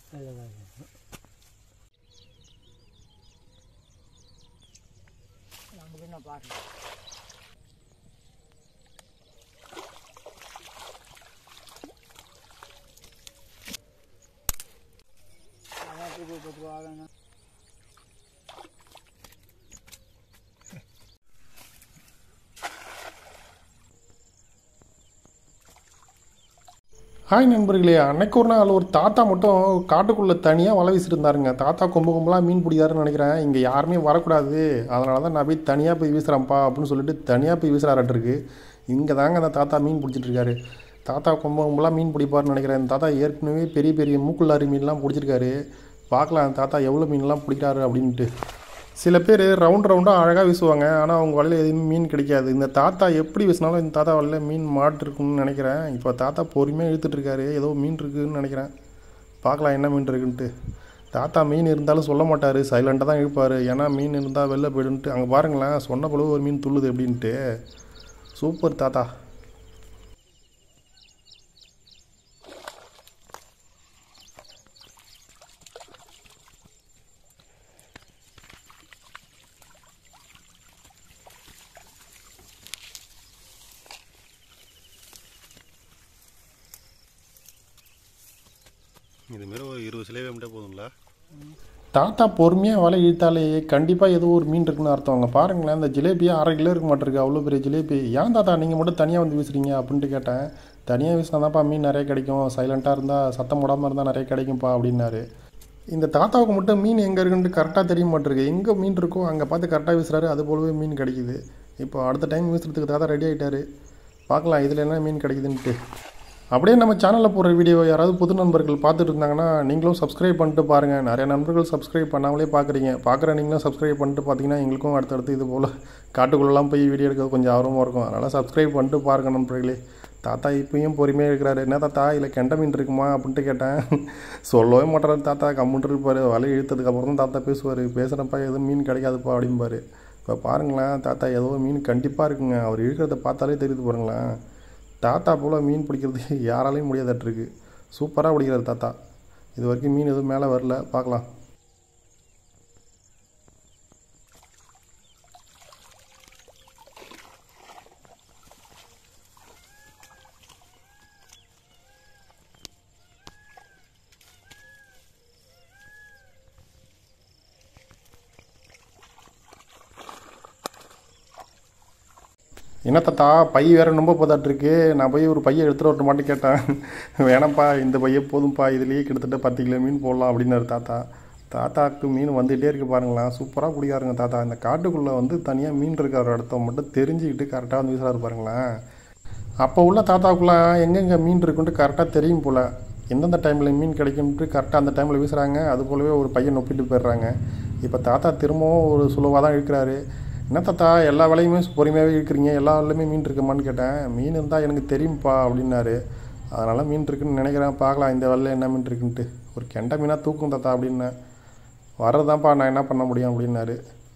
நமக்கு என்ன பாட்டு அதான் புது பத்து ரூபா ஆகணும் ஹாய் நண்பர்களே அன்னைக்கு ஒரு நாள் ஒரு தாத்தா மட்டும் காட்டுக்குள்ளே தனியாக வலை வீசிருந்தாருங்க தாத்தா கொம்பு கொம்பெல்லாம் மீன் பிடிக்காருன்னு நினைக்கிறேன் இங்கே யாருமே வரக்கூடாது அதனால தான் நான் போய் தனியாக போய் வீசுகிறேன்ப்பா அப்படின்னு சொல்லிட்டு தனியாக போய் வீசுகிறாரட்டிருக்கு இங்கே தாங்க அந்த தாத்தா மீன் பிடிச்சிட்டு இருக்காரு தாத்தா கொம்பு கொம்பெல்லாம் மீன் பிடிப்பாருன்னு நினைக்கிறேன் இந்த தாத்தா ஏற்கனவே பெரிய பெரிய மூக்குள்ளாரி மீன்லாம் பிடிச்சிருக்காரு பார்க்கலாம் அந்த தாத்தா எவ்வளோ மீன்லாம் பிடிக்கிறாரு அப்படின்ட்டு சில பேர் ரவுண்ட் ரவுண்டாக அழகாக வீசுவாங்க ஆனால் அவங்க வலையில் எதுவுமே மீன் கிடைக்காது இந்த தாத்தா எப்படி வீசினாலும் இந்த தாத்தா வலையில் மீன் மாட்டிருக்குன்னு நினைக்கிறேன் இப்போ தாத்தா பொறுமையாக இழுத்துட்டு இருக்காரு ஏதோ மீன் இருக்குன்னு நினைக்கிறேன் பார்க்கலாம் என்ன மீன் இருக்குன்ட்டு தாத்தா மீன் இருந்தாலும் சொல்ல மாட்டார் சைலண்டாக தான் இழுப்பார் ஏன்னா மீன் இருந்தால் வெளில போயிடுன்ட்டு அங்கே பாருங்களேன் சொன்ன போல ஒரு மீன் துள்ளுது அப்படின்ட்டு சூப்பர் தாத்தா இதுமாரி ஒரு இருபது சிலை வேம்பிட்டே போதுங்களா தாத்தா பொறுமையாக வலை இழுத்தாலே கண்டிப்பாக ஏதோ ஒரு மீன் இருக்குன்னு அர்த்தம் அங்கே பாருங்களேன் இந்த ஜிலேபியே அரை கிலோ இருக்க மாட்டிருக்கு அவ்வளோ பெரிய ஜிலேபி ஏன் தாத்தா நீங்கள் மட்டும் தனியாக வந்து வீசுறீங்க அப்படின்ட்டு கேட்டேன் தனியாக வீசினா தான்ப்பா மீன் நிறைய கிடைக்கும் சைலண்ட்டாக இருந்தால் சத்தம் போடாமல் இருந்தால் நிறைய கிடைக்கும்ப்பா அப்படின்னாரு இந்த தாத்தாவுக்கு மட்டும் மீன் எங்கே இருக்குன்ட்டு கரெக்டாக தெரிய மாட்டிருக்கு எங்கே மீன் இருக்கோ அங்கே பார்த்து கரெக்டாக வீசுறாரு அது போலவே மீன் கிடைக்குது இப்போ அடுத்த டைம் வீசுறதுக்கு தாத்தா ரெடி ஆகிட்டாரு பார்க்கலாம் இதில் என்ன மீன் கிடைக்குதுன்ட்டு அப்படியே நம்ம சேனலில் போடுற வீடியோ யாராவது புது நண்பர்கள் பார்த்துட்டு இருந்தாங்கன்னா நீங்களும் சப்ஸ்கிரைப் பண்ணிட்டு பாருங்கள் நிறைய நண்பர்கள் சப்ஸ்கிரைப் பண்ணாமலே பார்க்குறீங்க பார்க்குற நீங்களும் சப்ஸ்கிரைப் பண்ணிட்டு பார்த்தீங்கன்னா எங்களுக்கும் அடுத்தடுத்து இது போல் காட்டுக்குள்ளெல்லாம் போய் வீடியோ எடுக்க கொஞ்சம் ஆர்வமாக இருக்கும் அதனால் சப்ஸ்கிரைப் பண்ணிட்டு பாருங்க நண்பர்களே தாத்தா இப்பயும் பொறுமையாக இருக்கிறாரு என்ன தாத்தா இல்லை கெண்ட மீன் இருக்குமா அப்படின்ட்டு கேட்டேன் சொல்லவே மாட்டாரு தாத்தா கம்முன்ட்டு இருப்பார் வலை இழுத்ததுக்கப்புறம் தான் தாத்தா பேசுவார் பேசுகிறப்ப எதுவும் மீன் கிடைக்காதுப்பா அப்படிம்பாரு இப்போ பாருங்களேன் தாத்தா ஏதோ மீன் கண்டிப்பாக இருக்குங்க அவர் இழுக்கிறத பார்த்தாலே தெரியுது பாருங்களேன் தாத்தா போல் மீன் பிடிக்கிறது யாராலையும் முடியாதட்டிருக்கு சூப்பராக பிடிக்கிறார் தாத்தா இது வரைக்கும் மீன் எதுவும் மேலே வரல பார்க்கலாம் என்ன தாத்தா பை வேற ரொம்ப போதாட்டிருக்கு நான் போய் ஒரு பையை எடுத்துகிட்டு வரட்டு மாட்டேன் கேட்டேன் வேணாம்ப்பா இந்த பையை போதும்ப்பா இதுலேயே கிட்டத்தட்ட பத்து கிலோ மீன் போடலாம் அப்படின்னாரு தாத்தா தாத்தாக்கு மீன் வந்துகிட்டே இருக்கு பாருங்களேன் சூப்பராக பிடிக்காருங்க தாத்தா இந்த காட்டுக்குள்ளே வந்து தனியாக மீன் இருக்கிற இடத்த மட்டும் தெரிஞ்சுக்கிட்டு கரெக்டாக வந்து வீசுறாரு பாருங்களேன் அப்போ உள்ள தாத்தாவுக்குள்ள எங்கெங்கே மீன் இருக்குன்ட்டு கரெக்டாக தெரியும் போல் எந்தெந்த டைமில் மீன் கிடைக்கும்ட்டு கரெக்டாக அந்த டைமில் வீசுகிறாங்க அது போலவே ஒரு பையன் நொப்பிட்டு போயிடுறாங்க இப்போ தாத்தா திரும்பவும் ஒரு சுலுவாக தான் இழுக்கிறாரு என்ன தாத்தா எல்லா வேலையுமே பொறுமையாகவே இழுக்கிறீங்க எல்லா வேலையுமே மீன் இருக்குமான்னு கேட்டேன் மீன் இருந்தால் எனக்கு தெரியும்ப்பா அப்படின்னாரு அதனால் மீன் இருக்குன்னு நினைக்கிறேன் பார்க்கலாம் இந்த வேலையில் என்ன மீன் இருக்குன்ட்டு ஒரு கெண்டை மீனாக தூக்கும் தாத்தா அப்படின்னேன் வர்றதான்ப்பா நான் என்ன பண்ண முடியும் அப்படின்னாரு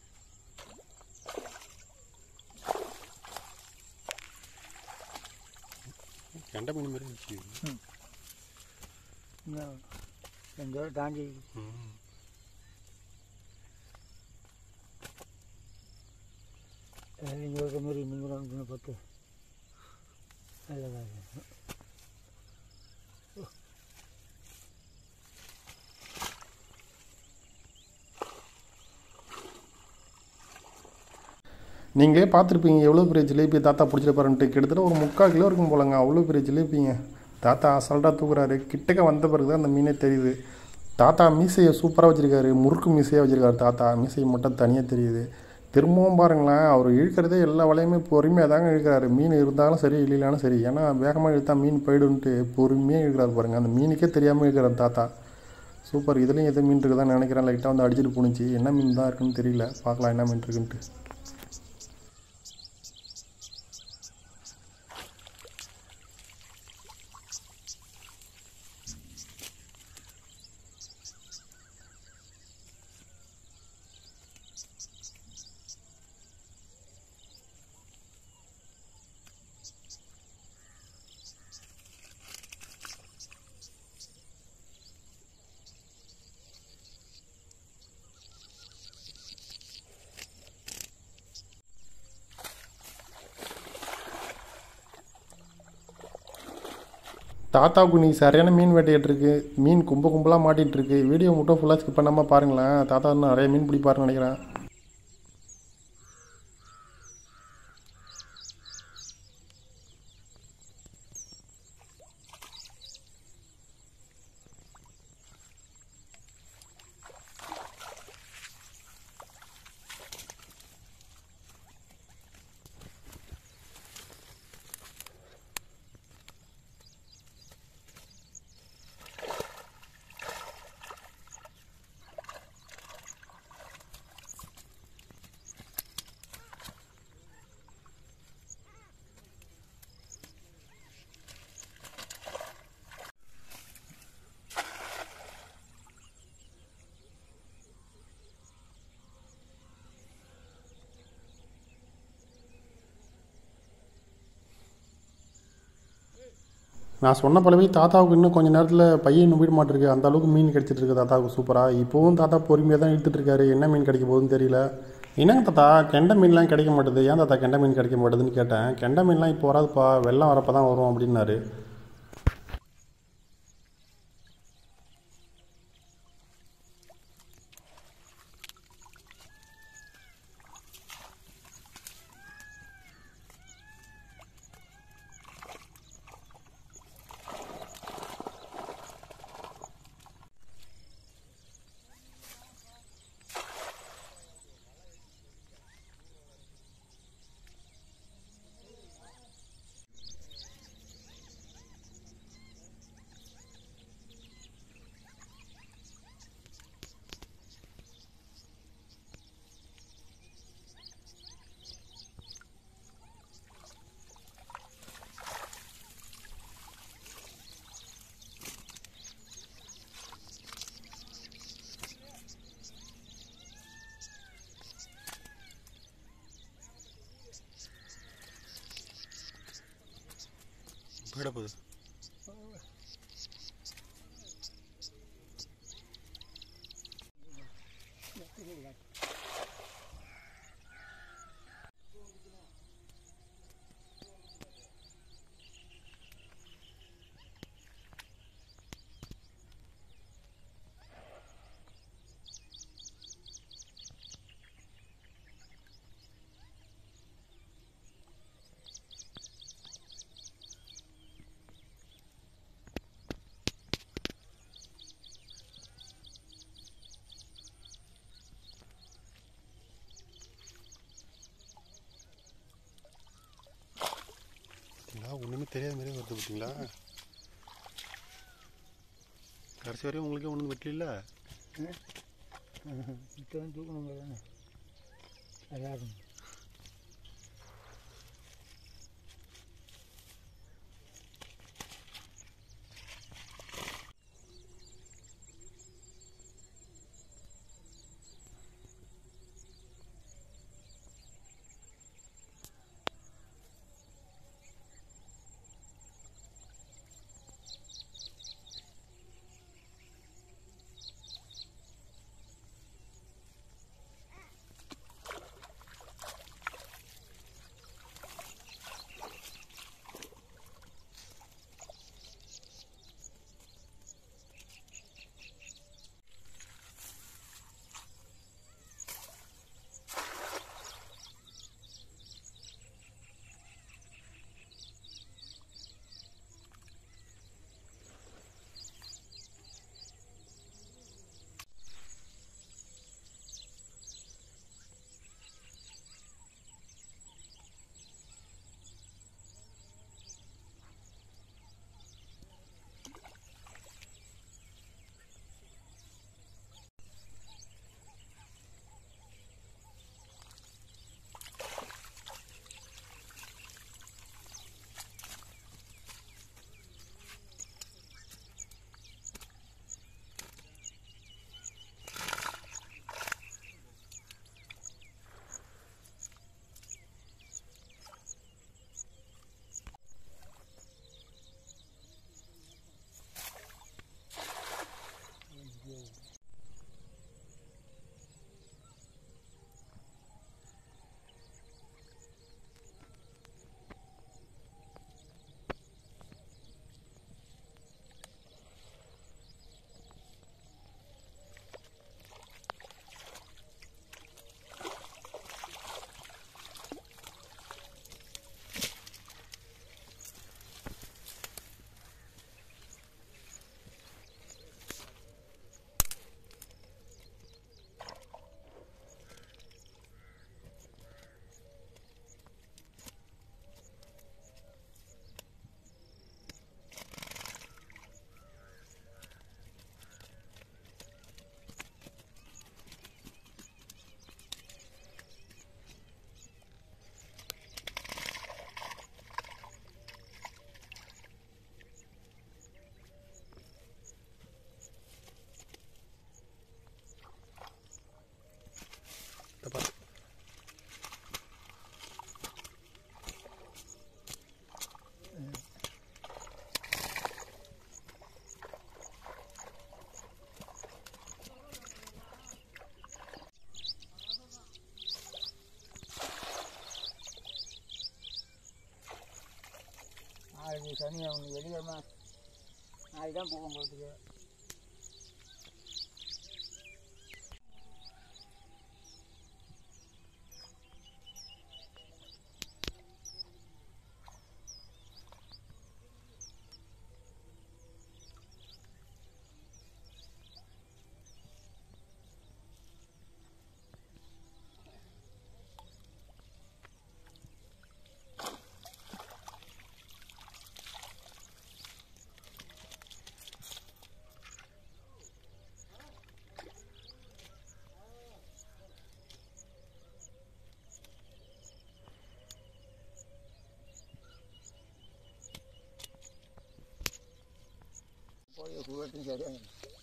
கெண்டை மீன் மாதிரி இருந்துச்சு இன்னும் எங்கேயோ தாண்டி ம். நீங்கள் இருக்க மாதிரி நீங்களும் வந்து பார்த்து நல்லதா நீங்களே பார்த்துருப்பீங்க எவ்வளோ பெரிய ஜிலேபி தாத்தா பிடிச்சிட்டு பாருன்ட்டு கிட்டத்தட்ட ஒரு முக்கால் கிலோ இருக்கும் போலங்க அவ்வளோ பெரிய ஜிலேபிங்க தாத்தா அசால்ட்டாக தூக்குறாரு கிட்டக்க வந்த பிறகு தான் அந்த மீனே தெரியுது தாத்தா மீசையை சூப்பராக வச்சுருக்காரு முறுக்கு மீசையாக வச்சுருக்காரு தாத்தா மீசையை மட்டும் தனியாக தெரியுது திரும்பவும் பாருங்களேன் அவர் இழுக்கிறதே எல்லா வலையுமே பொறுமையாக தாங்க இழுக்கிறாரு மீன் இருந்தாலும் சரி இல்லைனாலும் சரி ஏன்னா வேகமாக இழுத்தா மீன் போயிடுன்ட்டு பொறுமையாக இழுக்கிறாரு பாருங்க அந்த மீனுக்கே தெரியாமல் இழுக்கிறார் தாத்தா சூப்பர் இதுலேயும் எது மீன் இருக்குதான்னு நினைக்கிறேன் லைட்டாக வந்து அடிச்சிட்டு போணுச்சு என்ன மீன் தான் இருக்குன்னு தெரியல பார்க்கலாம் என்ன மீன் இருக்குன்ட்டு தாத்தாவுக்கு நீ சரியான மீன் வேட்டையிட்டு இருக்கு மீன் கும்ப கும்பலாக மாட்டிகிட்டு இருக்கு வீடியோ மட்டும் ஃபுல்லாக ஸ்கிப் பண்ணாமல் பாருங்களேன் தாத்தா இன்னும் நிறைய மீன் பிடிப்பாருன்னு நினைக்கிறேன் நான் சொன்ன போலவே தாத்தாவுக்கு இன்னும் கொஞ்சம் நேரத்தில் பையன் நம்பிட மாட்டிருக்கு அந்த அளவுக்கு மீன் கிடைச்சிட்டு இருக்கு தாத்தாவுக்கு சூப்பராக இப்போவும் தாத்தா பொறுமையாக தான் இழுத்துட்டு இருக்காரு என்ன மீன் கிடைக்க போகுதுன்னு தெரியல என்னங்க தாத்தா கெண்டை மீன்லாம் கிடைக்க மாட்டுது ஏன் தாத்தா கெண்டை மீன் கிடைக்க மாட்டுதுன்னு கேட்டேன் கெண்டை மீன்லாம் இப்போ வராதுப்பா வெள்ளம் வரப்போ தான் வரும் அப்படின்னாரு போயிட போகுது பார்த்தீங்களா ஒன்றுமே தெரியாத மாதிரி வருது பார்த்தீங்களா கடைசி வரையும் உங்களுக்கே ஒன்றும் வெட்டல இப்போ வந்து தூக்கணும் தானே எல்லாரும் சனி அவங்க வெள்ளிக்கிழமை நாளைக்கு தான் போகும் போகிறதுக்கு போய் கூட்டும் சரியாக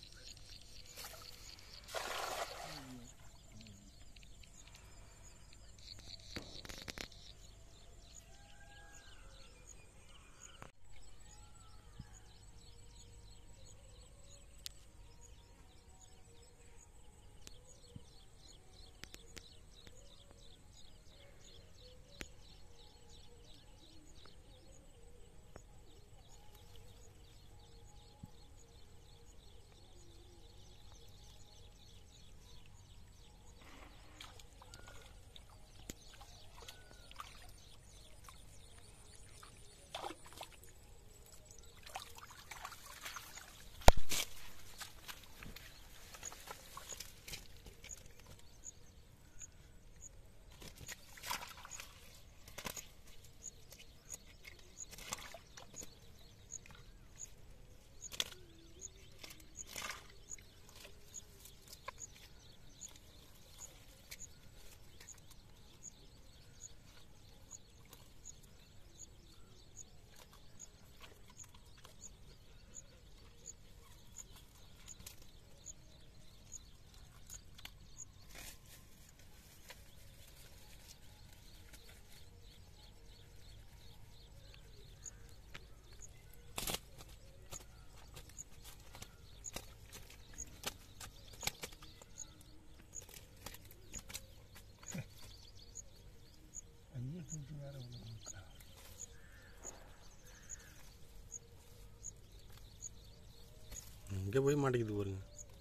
இங்கே போய் மாட்டேங்குது பாருங்க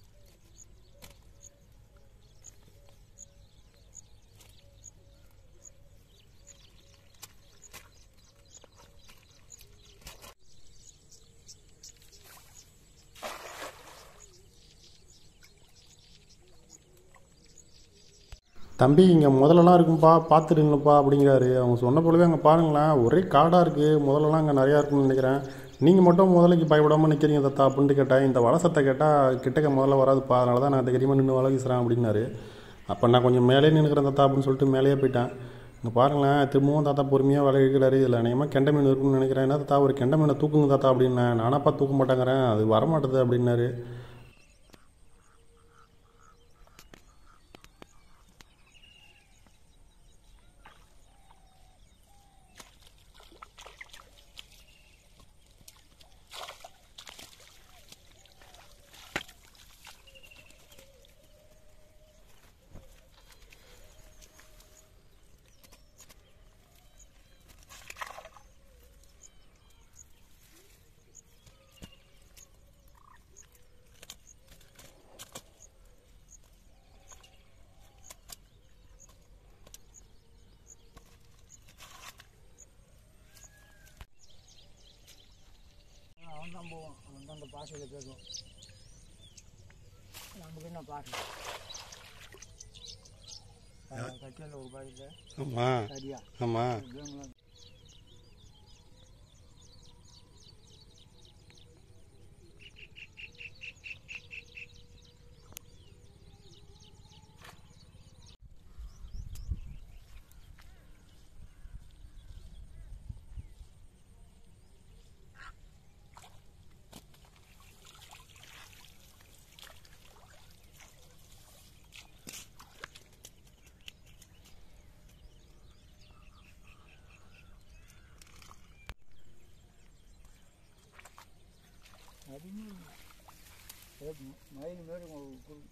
தம்பி இங்கே முதல்லலாம் இருக்கும்பா பார்த்துடுங்கப்பா அப்படிங்கிறாரு அவங்க சொன்ன போலவே அங்கே பாருங்களேன் ஒரே காடாக இருக்குது முதல்லலாம் அங்கே நிறையா இருக்கும்னு நினைக்கிறேன் நீங்கள் மட்டும் முதலைக்கு பயப்படாமல் நிற்கிறீங்க தத்தா அப்படின்ட்டு கேட்டேன் இந்த வளசத்தை கேட்டால் கிட்டக்க முதல்ல வராதுப்பா அதனால தான் நான் தைரியமாக நின்று வலை வீசுகிறேன் அப்படின்னாரு அப்போ நான் கொஞ்சம் மேலே நின்றுக்கிறேன் தாத்தா அப்படின்னு சொல்லிட்டு மேலேயே போயிட்டேன் இங்கே பாருங்களேன் திரும்பவும் தாத்தா பொறுமையாக வலை இழுக்கிறாரு இதில் அநேகமாக கெண்டை மீன் இருக்குன்னு நினைக்கிறேன் என்ன தாத்தா ஒரு கெண்டை மீனை தூக்குங்க தாத்தா அப்படின்னேன் நானாப்பா தூக்க மாட்டேங்கிறேன் அது வரமாட்டுது அப்படின்னாரு அவன் தான் போவான் அவன் தான் அந்த பாசையில் கேட்கும் நமக்கு என்ன பாசை கட்டியில் ஒரு பாதியில் ஆமாம் சரியா ஆமாம் கேம்லாம் அதிகமாக மயில் மாரி உங்களுக்கு கொடு-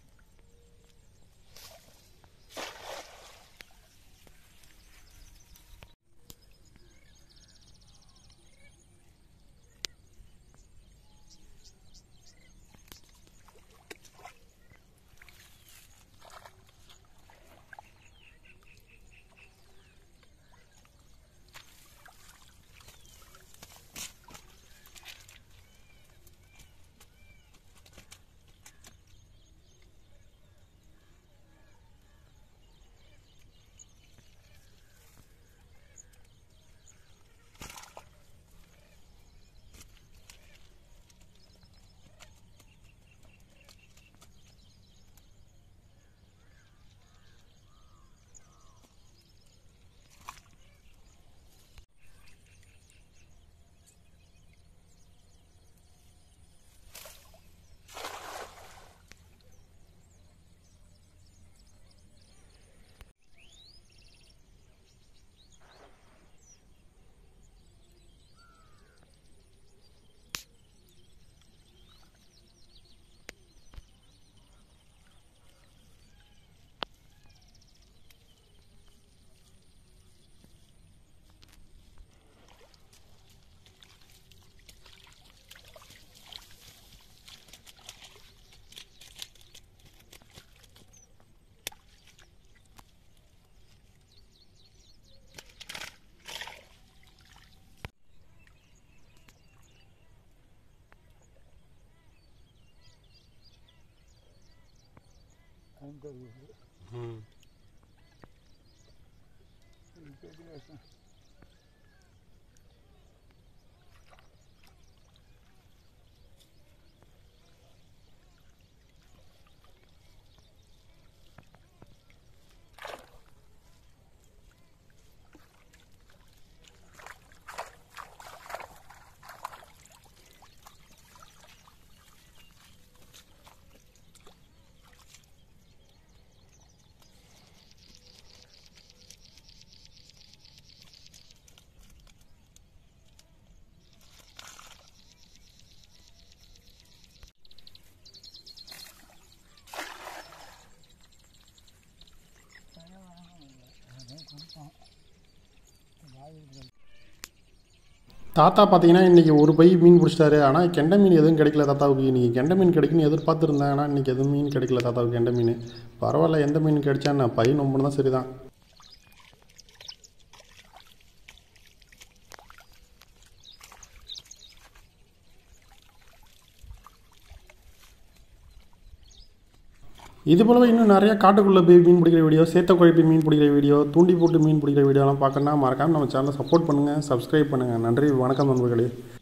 தான் தெரியுது ம் வித்தியாசம் தாத்தா பார்த்தீங்கன்னா இன்றைக்கி ஒரு பை மீன் பிடிச்சிட்டாரு ஆனால் கெண்டை மீன் எதுவும் கிடைக்கல தாத்தாவுக்கு இன்றைக்கி கெண்டை மீன் கிடைக்குன்னு எதிர்பார்த்துருந்தேன் ஆனால் இன்றைக்கி எதுவும் மீன் கிடைக்கல தாத்தாவுக்கு கெண்டை மீன் பரவாயில்ல எந்த மீன் கிடைச்சா நான் பை நொம்புன்னு தான் சரிதான் இது போலவே இன்னும் நிறைய காட்டுக்குள்ளே போய் மீன் பிடிக்கிற வீடியோ சேத்த குழப்பி மீன் பிடிக்கிற வீடியோ தூண்டி போட்டு மீன் பிடிக்கிற வீடியோலாம் பார்க்கணுன்னா மறக்காமல் நம்ம சேனலை சப்போர்ட் பண்ணுங்கள் சப்ஸ்கிரைப் பண்ணுங்கள் நன்றி வணக்கம் நண்பர்களே